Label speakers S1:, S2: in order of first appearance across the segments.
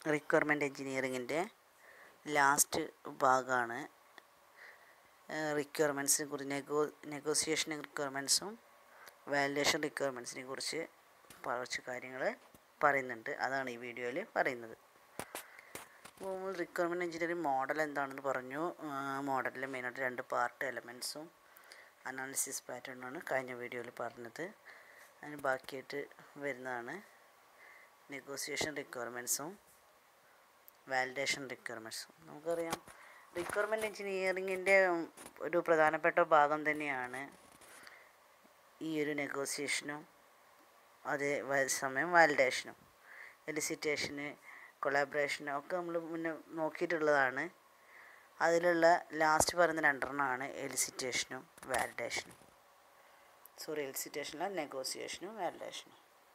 S1: Requirement എൻജിനീയറിങ്ങിൻ്റെ last ഭാഗമാണ് റിക്വയർമെൻറ്റ്സിനെ കുറിച്ച് നെഗോ negotiation റിക്വയർമെൻറ്റ്സും validation റിക്വയർമെൻറ്റ്സിനെ കുറിച്ച് കുറച്ച് കാര്യങ്ങൾ പറയുന്നുണ്ട് അതാണ് ഈ വീഡിയോയിൽ പറയുന്നത് അപ്പോൾ റിക്വയർമെൻറ്റ് എഞ്ചിനീയറിംഗ് മോഡൽ എന്താണെന്ന് പറഞ്ഞു മോഡലിൽ മെയിനായിട്ട് രണ്ട് പാർട്ട് എലമെൻറ്റ്സും അനാലിസിസ് പാറ്റേണാണ് കഴിഞ്ഞ വീഡിയോയിൽ പറഞ്ഞത് അതിന് ബാക്കിയായിട്ട് വരുന്നതാണ് നെഗോസിയേഷൻ റിക്വയർമെൻറ്റ്സും വാലിഡേഷൻ റിക്വയർമെൻറ്റ്സും നമുക്കറിയാം റിക്വയർമെൻറ്റ് എഞ്ചിനീയറിങ്ങിൻ്റെ ഒരു പ്രധാനപ്പെട്ട ഭാഗം തന്നെയാണ് ഈ ഒരു നെഗോസിയേഷനും അതേ സമയം വാലിഡേഷനും എലിസിറ്റേഷന് കൊളാബറേഷനും ഒക്കെ നമ്മൾ മുന്നേ നോക്കിയിട്ടുള്ളതാണ് അതിലുള്ള ലാസ്റ്റ് പറയുന്ന രണ്ടെണ്ണമാണ് എലിസിറ്റേഷനും വാലിഡേഷനും സോറി എലിസിറ്റേഷനല്ല നെഗോസിയേഷനും വാലിഡേഷനും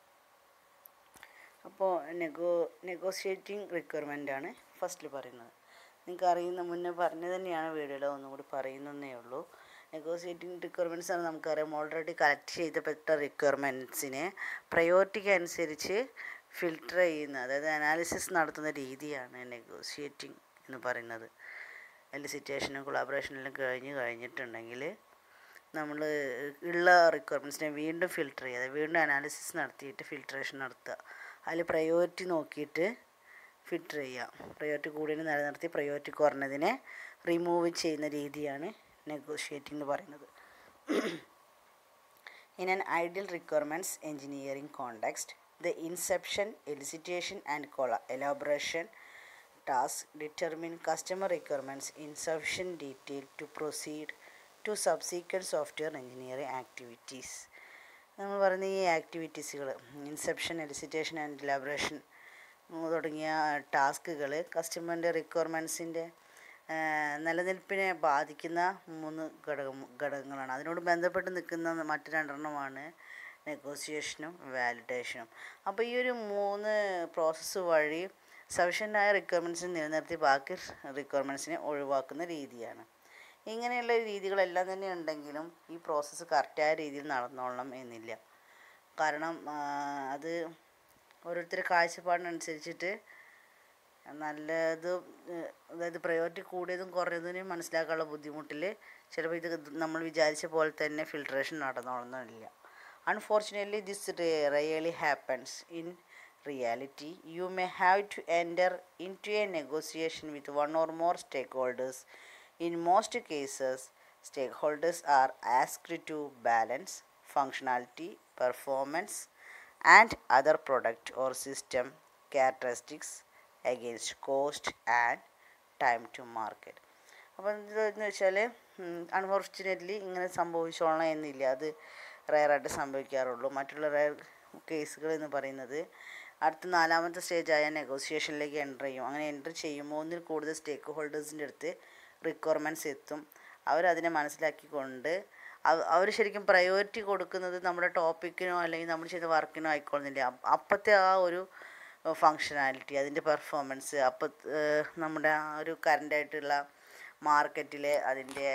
S1: അപ്പോൾ നെഗോ നെഗോസിയേറ്റിംഗ് റിക്വയർമെൻ്റ് ആണ് ഫസ്റ്റിൽ പറയുന്നത് നിങ്ങൾക്ക് അറിയുന്ന മുന്നേ പറഞ്ഞു തന്നെയാണ് വീഡിയോയിൽ ഒന്നും കൂടി പറയുന്നതേ ഉള്ളൂ നെഗോസിയേറ്റിംഗ് റിക്വയർമെൻറ്റ്സ് ആണ് നമുക്കറിയാം ഓൾറെഡി കളക്ട് ചെയ്തപ്പെട്ട റിക്വയർമെൻറ്റ്സിനെ പ്രയോറിറ്റിക്ക് അനുസരിച്ച് ഫിൽട്ടർ ചെയ്യുന്ന അതായത് അനാലിസിസ് നടത്തുന്ന രീതിയാണ് നെഗോസിയേറ്റിംഗ് എന്ന് പറയുന്നത് എലിസിറ്റേഷനും കൊളാബറേഷനെല്ലാം കഴിഞ്ഞ് കഴിഞ്ഞിട്ടുണ്ടെങ്കിൽ നമ്മൾ ഉള്ള റിക്വയർമെൻറ്റ്സിനെ വീണ്ടും ഫിൽട്ടർ ചെയ്യുക വീണ്ടും അനാലിസിസ് നടത്തിയിട്ട് ഫിൽട്രേഷൻ നടത്തുക അതിൽ പ്രയോറിറ്റി നോക്കിയിട്ട് ഫിൽട്ടർ ചെയ്യുക പ്രയോറിറ്റി കൂടിയതിനെ നിലനിർത്തി പ്രയോറിറ്റി കുറഞ്ഞതിനെ റിമൂവ് ചെയ്യുന്ന രീതിയാണ് നെഗോഷിയേറ്റിംഗ് എന്ന് പറയുന്നത് in an ideal requirements engineering context the inception elicitation and കൊള elaboration task determine customer requirements in sufficient detail to proceed to subsequent software engineering activities നമ്മൾ പറയുന്ന ഈ ആക്ടിവിറ്റീസുകൾ ഇൻസെപ്ഷൻ എലിസിറ്റേഷൻ ആൻഡ് എലാബറേഷൻ തുടങ്ങിയ ടാസ്കുകൾ കസ്റ്റമറിൻ്റെ റിക്വയർമെൻറ്റ്സിൻ്റെ നിലനിൽപ്പിനെ ബാധിക്കുന്ന മൂന്ന് ഘടകം ഘടകങ്ങളാണ് അതിനോട് ബന്ധപ്പെട്ട് നിൽക്കുന്ന മറ്റു രണ്ടെണ്ണമാണ് നെഗോസിയേഷനും വാലിഡേഷനും അപ്പോൾ ഈ ഒരു മൂന്ന് പ്രോസസ്സ് വഴി സഫീഷ്യൻ്റായ റിക്വയർമെൻറ്റ്സ് നിലനിർത്തി ബാക്കി റിക്വയർമെൻറ്റ്സിനെ ഒഴിവാക്കുന്ന രീതിയാണ് ഇങ്ങനെയുള്ള രീതികളെല്ലാം തന്നെ ഉണ്ടെങ്കിലും ഈ പ്രോസസ്സ് കറക്റ്റായ രീതിയിൽ നടന്നോളണം എന്നില്ല കാരണം അത് ഓരോരുത്തരുടെ കാഴ്ചപ്പാടിനനുസരിച്ചിട്ട് നല്ലത് അതായത് പ്രയോറിറ്റി കൂടിയതും കുറഞ്ഞതിനും മനസ്സിലാക്കാനുള്ള ബുദ്ധിമുട്ടിൽ ചിലപ്പോൾ ഇത് നമ്മൾ വിചാരിച്ച പോലെ തന്നെ ഫിൽട്രേഷൻ നടന്നോളുന്നില്ല unfortunately this really happens in reality you may have to enter into a negotiation with one or more stakeholders in most cases stakeholders are asked to balance functionality performance and other product or system characteristics against cost and time to market അപ്പോൾ എന്താണെന്ന് വെച്ചാൽ unfortunately ഇങ്ങനെ സംഭവിച്ചോളണം എന്നില്ല അത് റയറായിട്ട് സംഭവിക്കാറുള്ളൂ മറ്റുള്ള rare കേസുകൾ എന്ന് പറയുന്നത് അടുത്ത നാലാമത്തെ സ്റ്റേജായ നെഗോസിയേഷനിലേക്ക് എൻ്റർ ചെയ്യും അങ്ങനെ എൻ്റർ ചെയ്യുമ്പോൾ ഒന്നിൽ കൂടുതൽ സ്റ്റേക്ക് ഹോൾഡേഴ്സിൻ്റെ അടുത്ത് റിക്വയർമെൻറ്റ്സ് എത്തും അവരതിനെ മനസ്സിലാക്കിക്കൊണ്ട് അവർ ശരിക്കും പ്രയോറിറ്റി കൊടുക്കുന്നത് നമ്മുടെ ടോപ്പിക്കിനോ അല്ലെങ്കിൽ നമ്മൾ ചെയ്ത വർക്കിനോ ആയിക്കൊള്ളുന്നില്ല അപ്പോഴത്തെ ആ ഒരു ഫങ്ഷനാലിറ്റി അതിൻ്റെ പെർഫോമൻസ് അപ്പോൾ നമ്മുടെ ആ ഒരു കറൻ്റായിട്ടുള്ള മാർക്കറ്റിലെ അതിൻ്റെ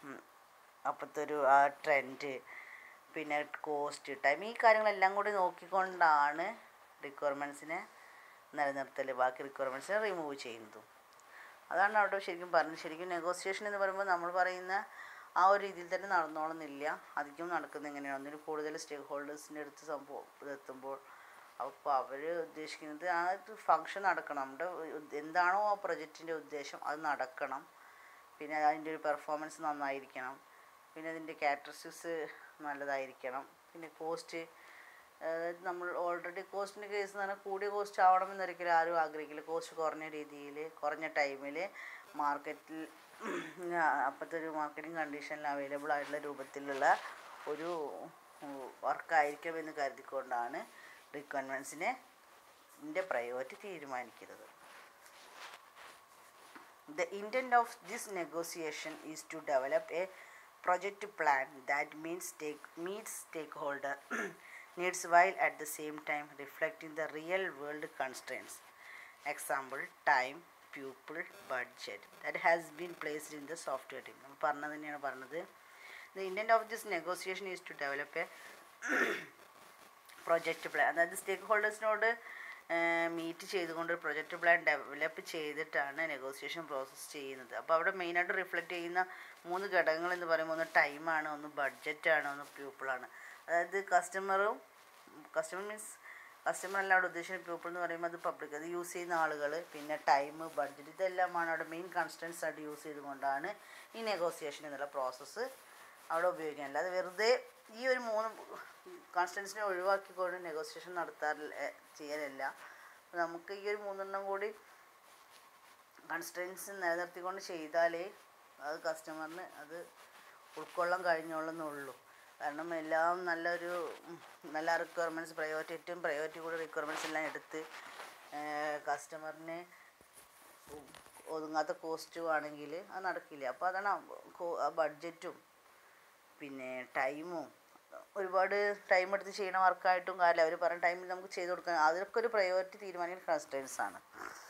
S1: അപ്പോഴത്തെ ഒരു ആ ട്രെൻഡ് പിന്നെ കോസ്റ്റ് ടൈം ഈ കാര്യങ്ങളെല്ലാം കൂടി നോക്കിക്കൊണ്ടാണ് റിക്വയർമെൻറ്റ്സിനെ നിലനിർത്തൽ ബാക്കി റിക്വയർമെൻറ്റ്സിനെ റിമൂവ് ചെയ്യുന്നതും അതാണ് അവിടെ ശരിക്കും പറഞ്ഞത് ശരിക്കും നെഗോസിയേഷൻ എന്ന് പറയുമ്പോൾ നമ്മൾ പറയുന്ന ആ ഒരു രീതിയിൽ തന്നെ നടന്നോളുന്നില്ല അധികം നടക്കുന്നത് എങ്ങനെയാണ് ഒന്നിന് കൂടുതൽ സ്റ്റേക്ക് ഹോൾഡേഴ്സിൻ്റെ അടുത്ത് സംഭവം ഇതെത്തുമ്പോൾ അപ്പോൾ അവർ ഉദ്ദേശിക്കുന്നത് ആ ഫങ്ഷൻ നടക്കണം നമ്മുടെ എന്താണോ ആ പ്രൊജക്റ്റിൻ്റെ ഉദ്ദേശം അത് നടക്കണം പിന്നെ അതിൻ്റെ ഒരു പെർഫോമൻസ് നന്നായിരിക്കണം പിന്നെ അതിൻ്റെ ക്യാരക്ടറിസ്റ്റിക്സ് നല്ലതായിരിക്കണം പിന്നെ കോസ്റ്റ് അതായത് നമ്മൾ ഓൾറെഡി കോസ്റ്റിൻ്റെ കേസ് എന്ന് പറഞ്ഞാൽ കൂടിയ കോസ്റ്റ് ആവണമെന്ന് ഒരിക്കലും ആരും ആഗ്രഹിക്കില്ല കോസ്റ്റ് കുറഞ്ഞ രീതിയിൽ കുറഞ്ഞ ടൈമിൽ മാർക്കറ്റിൽ അപ്പോഴത്തെ ഒരു മാർക്കറ്റിംഗ് കണ്ടീഷനിൽ അവൈലബിൾ ആയിട്ടുള്ള രൂപത്തിലുള്ള ഒരു വർക്കായിരിക്കും എന്ന് കരുതിക്കൊണ്ടാണ് റിക്വയർമെൻറ്റ്സിനെ ൻ്റെ പ്രയോറിറ്റി തീരുമാനിക്കുന്നത് The intent of this negotiation is to develop a project plan that meets, stake, meets stakeholder needs while at the same time reflecting the real world constraints. Example, time, pupil, budget that has been placed in the software team. നമ്മൾ പറഞ്ഞത് തന്നെയാണ് പറഞ്ഞത് The intent of this negotiation is to develop a project plan അതായത് സ്റ്റേക്ക് ഹോൾഡേഴ്സിനോട് meet ചെയ്തുകൊണ്ട് ഒരു project plan develop ചെയ്തിട്ടാണ് നെഗോസിയേഷൻ പ്രോസസ്സ് ചെയ്യുന്നത് അപ്പോൾ അവിടെ മെയിനായിട്ട് റിഫ്ലക്റ്റ് ചെയ്യുന്ന മൂന്ന് ഘടകങ്ങൾ എന്ന് പറയുമ്പോൾ ഒന്ന് ടൈമാണ് ഒന്ന് ബഡ്ജറ്റാണ് ഒന്ന് പ്യൂപ്പിളാണ് അതായത് കസ്റ്റമറും കസ്റ്റമർ മീൻസ് കസ്റ്റമർ അല്ല അവിടെ ഉദ്ദേശിക്കുന്ന പീപ്പിൾ എന്ന് പറയുമ്പോൾ അത് പബ്ലിക് അത് യൂസ് ചെയ്യുന്ന ആളുകൾ പിന്നെ ടൈം ബഡ്ജറ്റ് ഇതെല്ലാമാണ് അവിടെ മെയിൻ കൺസ്റ്റൻസ് ആയിട്ട് യൂസ് ചെയ്തുകൊണ്ടാണ് ഈ നെഗോസിയേഷൻ എന്നുള്ള പ്രോസസ്സ് അവിടെ ഉപയോഗിക്കുന്നത് അല്ലാതെ വെറുതെ ഈ ഒരു മൂന്ന് കോൺസ്റ്റൻസിനെ ഒഴിവാക്കിക്കൊണ്ട് നെഗോസിയേഷൻ നടത്താറില്ല എ, ചെയ്യലല്ല അപ്പോൾ നമുക്ക് ഈ ഒരു മൂന്നെണ്ണം കൂടി കൺസ്റ്റൻസ് നിലനിർത്തിക്കൊണ്ട് ചെയ്താലേ അത് കസ്റ്റമറിന് അത് ഉൾക്കൊള്ളാൻ കഴിഞ്ഞോളുന്നുള്ളൂ കാരണം എല്ലാം നല്ലൊരു ഉം, നല്ല റിക്വയർമെൻറ്റ്സ് പ്രയോറിറ്റി ഏറ്റവും പ്രയോറിറ്റി കൂടി റിക്വയർമെൻറ്റ്സ് എല്ലാം എടുത്ത് കസ്റ്റമറിന് ഒതുങ്ങാത്ത കോസ്റ്റും ആണെങ്കിൽ അത് നടക്കില്ല അപ്പോൾ അതാണ് ആ ബഡ്ജറ്റും പിന്നെ ടൈമും ഒരുപാട് ടൈം എടുത്ത് ചെയ്യണ വർക്കായിട്ടും കാര്യമില്ല അവർ പറഞ്ഞ ടൈമിൽ നമുക്ക് ചെയ്ത് കൊടുക്കാൻ അതൊക്കെ ഒരു പ്രയോറിറ്റി തീരുമാനിക്കുന്ന കൺസ്റ്റൻസ് ആണ്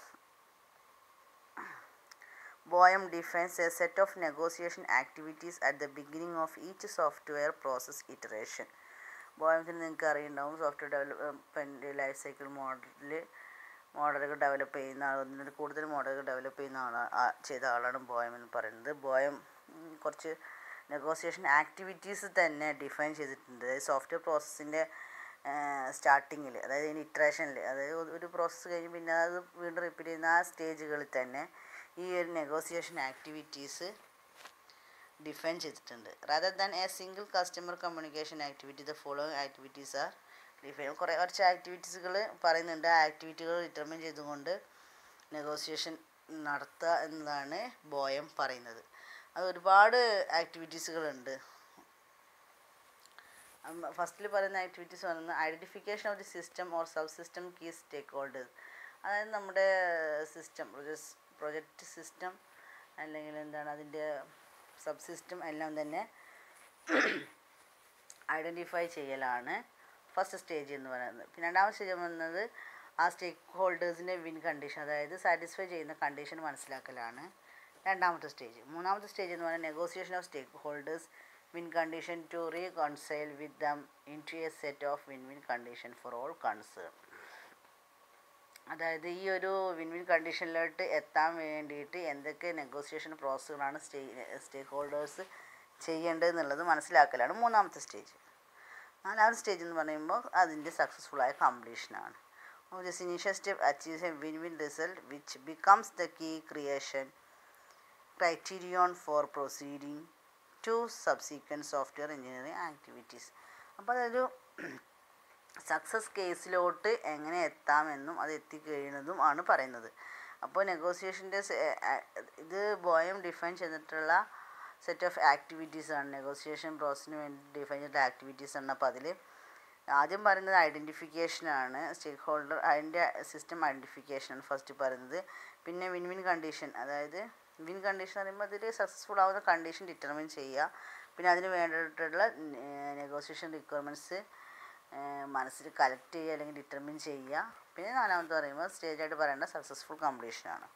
S1: Boehm defines a set of negotiation activities at the beginning of each software process iteration ബോയത്തിന് നിങ്ങൾക്ക് അറിയുണ്ടാവും സോഫ്റ്റ്വെയർ ഡെവലപ്മെൻറ്റ് ലൈഫ് സൈക്കിൾ മോഡലിൽ മോഡലുകൾ ഡെവലപ്പ് ചെയ്യുന്ന ആൾ ഒന്നിൽ കൂടുതൽ മോഡലുകൾ ഡെവലപ്പ് ചെയ്യുന്ന ആളാണ് ആ- ചെയ്ത ആളാണ് ബോയം എന്ന് പറയുന്നത് ബോയം ഉം, കുറച്ച് നെഗോസിയേഷൻ ആക്ടിവിറ്റീസ് തന്നെ ഡിഫൈൻ ചെയ്തിട്ടുണ്ട് അതായത് സോഫ്റ്റ്വെയർ പ്രോസസ്സിൻ്റെ സ്റ്റാർട്ടിങ്ങിൽ അതായത് ഇതിന് ഇറ്ററേഷനിൽ അതായത് ഒരു- ഒരു പ്രോസസ്സ് കഴിഞ്ഞ് പിന്നെ അത് വീണ്ടും റിപ്പീറ്റ് ചെയ്യുന്ന ആ സ്റ്റേജുകളിൽ തന്നെ ഈ ഒരു നെഗോസിയേഷൻ ആക്ടിവിറ്റീസ് ഡിഫൈൻ ചെയ്തിട്ടുണ്ട് rather than a single customer communication activity the following activities are define കുറേ കുറച്ച് ആക്ടിവിറ്റീസുകൾ പറയുന്നുണ്ട് ആ ആക്ടിവിറ്റികൾ ഡിറ്റർമിൻ ചെയ്തുകൊണ്ട് നെഗോസിയേഷൻ നടത്തുക എന്നതാണ് ബോയം പറയുന്നത് അത് ഒരുപാട് ആക്ടിവിറ്റീസുകളുണ്ട് ഫസ്റ്റിൽ പറയുന്ന ആക്ടിവിറ്റീസ് പറയുന്നത് identification of the system or subsystem key stakeholders അതായത് നമ്മുടെ സിസ്റ്റം പ്രൊജക്റ്റ് സിസ്റ്റം അല്ലെങ്കിൽ എന്താണ് അതിൻ്റെ സബ് സിസ്റ്റം എല്ലാം തന്നെ ഐഡൻറ്റിഫൈ ചെയ്യലാണ് ഫസ്റ്റ് സ്റ്റേജ് എന്ന് പറയുന്നത് പിന്നെ രണ്ടാമത്തെ സ്റ്റേജ് പറയുന്നത് ആ സ്റ്റേക്ക് ഹോൾഡേഴ്സിൻ്റെ വിൻ കണ്ടീഷൻ അതായത് സാറ്റിസ്ഫൈ ചെയ്യുന്ന കണ്ടീഷൻ മനസ്സിലാക്കലാണ് രണ്ടാമത്തെ സ്റ്റേജ് മൂന്നാമത്തെ സ്റ്റേജ് എന്ന് പറയുന്നത് negotiation of stakeholders win condition to reconcile with them into a set of win win condition for all concern അതായത് ഈ ഒരു വിൻ വിൻ കണ്ടീഷനിലോട്ട് എത്താൻ വേണ്ടിയിട്ട് എന്തൊക്കെ നെഗോസിയേഷൻ പ്രോസസ്സുകളാണ് സ്റ്റേ സ്റ്റേക്ക് ഹോൾഡേഴ്സ് ചെയ്യേണ്ടതെന്നുള്ളത് മനസ്സിലാക്കലാണ് മൂന്നാമത്തെ സ്റ്റേജ് നാലാമത്തെ സ്റ്റേജ് എന്ന് പറയുമ്പോൾ അതിൻ്റെ സക്സസ്ഫുള്ളായ കംപ്ലീഷനാണ് this initial step achieves A win win result which becomes the key creation criterion for proceeding to subsequent software engineering activities അപ്പോൾ അതൊരു സക്സസ് കേസിലോട്ട് എങ്ങനെ എത്താമെന്നും അത് എത്തിക്കഴിയുന്നതും ആണ് പറയുന്നത് അപ്പോൾ നെഗോസിയേഷൻ്റെ ഇത് ബോയം ഡിഫൈൻ ചെയ്തിട്ടുള്ള സെറ്റ് ഓഫ് ആക്ടിവിറ്റീസ് ആണ് നെഗോസിയേഷൻ പ്രോസസ്സിന് വേണ്ടി ഡിഫൈൻ ചെയ്തിട്ടുള്ള ആക്ടിവിറ്റീസ് ആണ് അപ്പോൾ അതിൽ ആദ്യം പറയുന്നത് ഐഡൻറ്റിഫിക്കേഷനാണ് സ്റ്റേക്ക് ഹോൾഡർ അതിൻ്റെ സിസ്റ്റം ഐഡൻറ്റിഫിക്കേഷനാണ് ഫസ്റ്റ് പറയുന്നത് പിന്നെ വിൻ വിൻ കണ്ടീഷൻ അതായത് വിൻ കണ്ടീഷൻ എന്ന് പറയുമ്പോൾ അതിൽ സക്സസ്ഫുൾ ആവുന്ന കണ്ടീഷൻ ഡിറ്റർമിൻ ചെയ്യുക പിന്നെ അതിന് വേണ്ടിയിട്ടുള്ള നെഗോസിയേഷൻ റിക്വയർമെൻറ്റ്സ് മനസ്സിൽ കളക്ട് ചെയ്യുക അല്ലെങ്കിൽ ഡിറ്റർമിൻ ചെയ്യുക പിന്നെ നാലാമത്തെ പറയുമ്പോൾ സ്റ്റേജായിട്ട് പറയേണ്ട സക്സസ്ഫുൾ കംപ്ലീഷനാണ്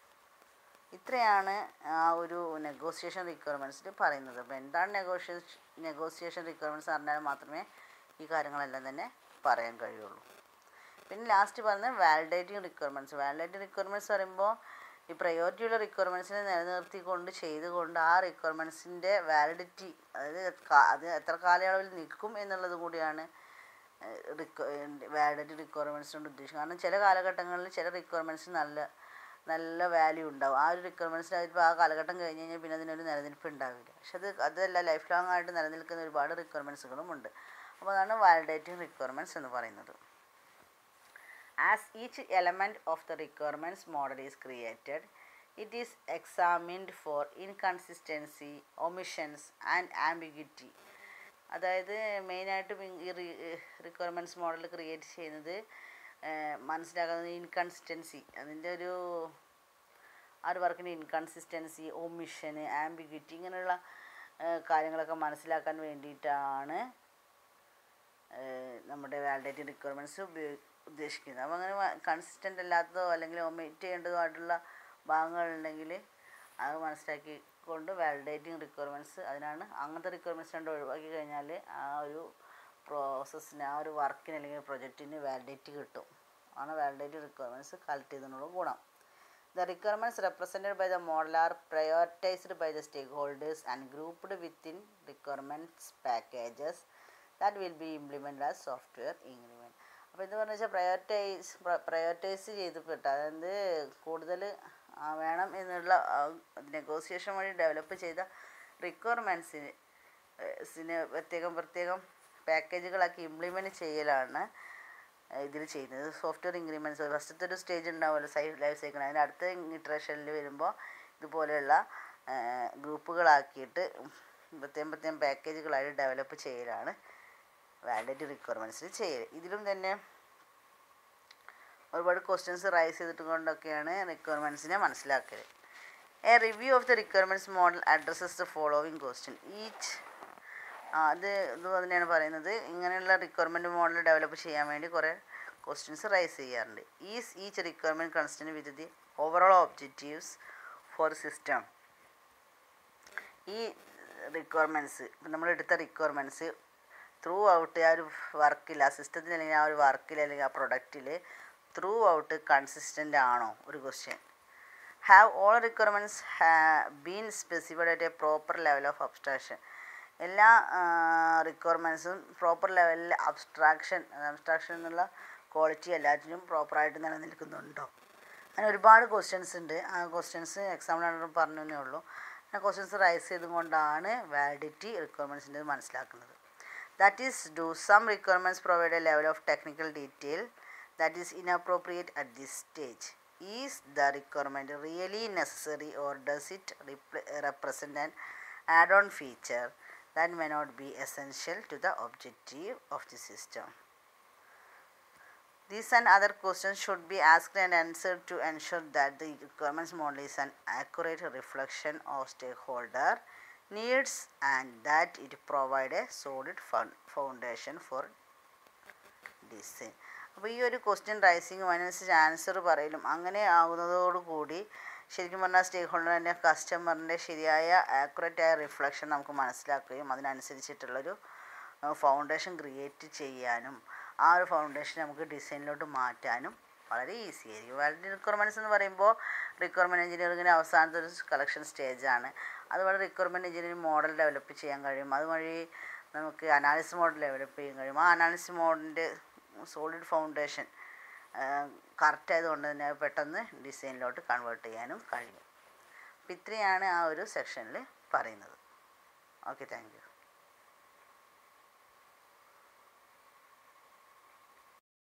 S1: ഇത്രയാണ് ആ ഒരു നെഗോസിയേഷൻ റിക്വയർമെൻറ്റ്സിൽ പറയുന്നത് അപ്പോൾ എന്താണ് നെഗോഷിയേഷൻ നെഗോസിയേഷൻ റിക്വയർമെൻറ്റ്സ് അറിഞ്ഞാൽ മാത്രമേ ഈ കാര്യങ്ങളെല്ലാം തന്നെ പറയാൻ കഴിയുള്ളൂ പിന്നെ ലാസ്റ്റ് പറഞ്ഞത് വാലിഡേറ്റിംഗ് റിക്വയർമെൻറ്റ്സ് വാലിഡേറ്റിംഗ് റിക്വയർമെൻറ്റ്സ് പറയുമ്പോൾ ഈ പ്രയോറിറ്റി ഉള്ള റിക്വയർമെൻറ്റ്സിനെ നിലനിർത്തിക്കൊണ്ട് ചെയ്തുകൊണ്ട് ആ റിക്വയർമെൻറ്റ്സിൻ്റെ വാലിഡിറ്റി അതായത് കാ- അത് എത്ര കാലയളവിൽ നിൽക്കും എന്നുള്ളത് കൂടിയാണ് വാലിഡിറ്റി റിക്വയർമെൻറ്റ്സ് കൊണ്ട് ഉദ്ദേശിക്കുന്നത് കാരണം ചില കാലഘട്ടങ്ങളിൽ ചില റിക്വയർമെൻറ്റ്സ് നല്ല നല്ല വാല്യൂ ഉണ്ടാവും ആ ഒരു റിക്വയർമെൻറ്റ്സിന് അതിപ്പോൾ ആ കാലഘട്ടം കഴിഞ്ഞ് കഴിഞ്ഞാൽ പിന്നെ അതിനൊരു നിലനിൽപ്പ് ഉണ്ടാവില്ല പക്ഷെ അത് അതല്ല ലൈഫ് ലോങ് ആയിട്ട് നിലനിൽക്കുന്ന ഒരുപാട് റിക്വയർമെൻറ്റ്സുകളും ഉണ്ട് അപ്പോൾ അതാണ് വാലിഡേറ്റിംഗ് റിക്വയർമെൻറ്റ്സ് എന്ന് പറയുന്നത് As each element of the requirements model is created, it is examined for inconsistency, omissions and ambiguity. അതായത് മെയിനായിട്ടും ഈ റിക്വയർമെൻറ്റ്സ് മോഡൽ ക്രിയേറ്റ് ചെയ്യുന്നത് ഏഹ്, മനസ്സിലാക്കുന്നത് ഇൻകൺസിസ്റ്റൻസി അതിൻ്റെ ഒരു ആ ഒരു വർക്കിൻ്റെ ഇൻകൺസിസ്റ്റൻസി ഒമിഷന് ആംബിഗ്വിറ്റി ഇങ്ങനെയുള്ള ഏഹ്, കാര്യങ്ങളൊക്കെ മനസ്സിലാക്കാൻ വേണ്ടിയിട്ടാണ് ഏഹ് നമ്മുടെ വാലിഡേറ്റിംഗ് റിക്വയർമെൻറ്റ്സ് ഉപയോഗി ഉദ്ദേശിക്കുന്നത് അപ്പോൾ അങ്ങനെ കൺസിസ്റ്റൻ്റ് അല്ലാത്തതോ അല്ലെങ്കിൽ ഒമിറ്റ് ചെയ്യേണ്ടതോ ആയിട്ടുള്ള ഭാഗങ്ങളുണ്ടെങ്കിൽ അത് മനസ്സിലാക്കിക്കൊണ്ട് വാലിഡേറ്റിംഗ് റിക്വയർമെൻറ്റ്സ് അതിനാണ് അങ്ങനത്തെ റിക്വയർമെൻറ്റ്സ് രണ്ട് ഒഴിവാക്കി കഴിഞ്ഞാൽ ആ ഒരു പ്രോസസ്സിന് ആ ഒരു വർക്കിന് അല്ലെങ്കിൽ പ്രൊജക്റ്റിന് വാലിഡേറ്റ് കിട്ടും ആണ് വാലിഡേറ്റഡ് റിക്വയർമെൻറ്റ്സ് കളക്ട് ചെയ്തതിനുള്ള ഗുണം The requirements represented by the model are prioritized by the stakeholders and grouped within requirements packages that will be implemented as software increment. അപ്പോൾ ഇത് പറഞ്ഞു വെച്ചാൽ പ്രയോറിറ്റൈസ് പ്രയോറിറ്റൈസ് ചെയ്തപ്പെട്ട അതായത് കൂടുതൽ വേണം എന്നുള്ള നെഗോസിയേഷൻ വഴി ഡെവലപ്പ് ചെയ്ത റിക്വയർമെൻറ്റ്സിന് സിന് പ്രത്യേകം പ്രത്യേകം പാക്കേജുകളാക്കി ഇംപ്ലിമെൻറ്റ് ചെയ്യലാണ് ഇതിൽ ചെയ്യുന്നത് സോഫ്റ്റ്വെയർ ഇൻക്രിമെൻറ്റ്സ് ഫസ്റ്റത്തെ ഒരു സ്റ്റേജ് ഉണ്ടാവുമല്ലോ സൈ ലൈഫ് സൈക്കിൾ അതിൻ്റെ അടുത്ത ഇറ്ററേഷനിൽ വരുമ്പോൾ ഇതുപോലെയുള്ള ഗ്രൂപ്പുകളാക്കിയിട്ട് പ്രത്യേകം പ്രത്യേകം പാക്കേജുകളായിട്ട് ഡെവലപ്പ് ചെയ്യലാണ് വാലിഡേറ്റ് റിക്വയർമെൻറ്റ്സിൽ ചെയ്യൽ ഇതിലും തന്നെ ഒരുപാട് ക്വസ്റ്റ്യൻസ് റൈസ് ചെയ്തിട്ട് കൊണ്ടൊക്കെയാണ് റിക്വയർമെൻറ്റ്സിനെ മനസ്സിലാക്കൽ a review of the requirements model addresses the following question each അത് ഇത് തന്നെയാണ് പറയുന്നത് ഇങ്ങനെയുള്ള റിക്വയർമെൻറ്റ് മോഡൽ ഡെവലപ്പ് ചെയ്യാൻ വേണ്ടി കുറേ ക്വസ്റ്റ്യൻസ് റൈസ് ചെയ്യാറുണ്ട് is each requirement constant with the overall objectives for system ഈ റിക്വയർമെൻറ്റ്സ് ഇപ്പം നമ്മൾ എടുത്ത റിക്വയർമെൻറ്റ്സ് ത്രൂ ഔട്ട് ആ ഒരു വർക്കിൽ ആ സിസ്റ്റത്തിൽ അല്ലെങ്കിൽ ആ ഒരു വർക്കിൽ അല്ലെങ്കിൽ ആ പ്രൊഡക്റ്റിൽ ത്രൂ ഔട്ട് കൺസിസ്റ്റൻ്റ് ആണോ ഒരു question have all requirements been specified at a proper level of abstraction എല്ലാ റിക്വയർമെൻറ്റ്സും പ്രോപ്പർ ലെവലിൽ അബ്സ്ട്രാക്ഷൻ അബ്സ്ട്രാക്ഷൻ എന്നുള്ള ക്വാളിറ്റി എല്ലാറ്റിനും പ്രോപ്പറായിട്ട് നിലനിൽക്കുന്നുണ്ടോ അങ്ങനെ ഒരുപാട് ക്വസ്റ്റ്യൻസ് ഉണ്ട് ആ ക്വസ്റ്റ്യൻസ് എക്സാമിനാണ് പറഞ്ഞതേ ഉള്ളൂ ആ ക്വസ്റ്റ്യൻസ് റൈസ് ചെയ്തുകൊണ്ടാണ് വാലിഡിറ്റി റിക്വയർമെൻറ്റ്സിൻ്റെ മനസ്സിലാക്കുന്നത് that is do some requirements provide a level of technical detail that is inappropriate at this stage is the requirement really necessary or does it represent an add on feature that may not be essential to the objective of the system. These and other questions should be asked and answered to ensure that the requirements model is an accurate reflection of stakeholder needs and that it provide a solid fund foundation for design. അപ്പോൾ ഈ ഒരു question റൈസിങ്ങും അതിനനുസരിച്ച് answer പറയലും അങ്ങനെ ആകുന്നതോടുകൂടി ശരിക്കും പറഞ്ഞാൽ സ്റ്റേക്ക് ഹോൾഡറിൻ്റെ കസ്റ്റമറിൻ്റെ ശരിയായ accurate ആയ reflection നമുക്ക് മനസ്സിലാക്കുകയും അതിനനുസരിച്ചിട്ടുള്ളൊരു ഫൗണ്ടേഷൻ ക്രിയേറ്റ് ചെയ്യാനും ആ ഒരു ഫൗണ്ടേഷൻ നമുക്ക് ഡിസൈനിലോട്ട് മാറ്റാനും വളരെ ഈസി ആയിരിക്കും വാലിഡി റിക്വയർമെൻറ്റ്സ് എന്ന് പറയുമ്പോൾ റിക്വയർമെൻറ്റ് എഞ്ചിനീയറിങ്ങിൻ്റെ അവസാനത്തെ ഒരു കളക്ഷൻ സ്റ്റേജാണ് അതുപോലെ റിക്വയർമെൻറ്റ് എഞ്ചിനീയറിംഗ് മോഡൽ ഡെവലപ്പ് ചെയ്യാൻ കഴിയും അതുവഴി നമുക്ക് അനാലിസിസ് മോഡൽ ഡെവലപ്പ് ചെയ്യാൻ കഴിയും ആ അനാലിസിസ് മോഡലിൻ്റെ സോളിഡ് ഫൗണ്ടേഷൻ കറക്റ്റ് ആയതുകൊണ്ട് തന്നെ പെട്ടെന്ന് ഡിസൈനിലോട്ട് കൺവേർട്ട് ചെയ്യാനും കഴിയും അപ്പം ഇത്രയാണ് ആ ഒരു സെക്ഷനിൽ പറയുന്നത് ഓക്കെ താങ്ക് യു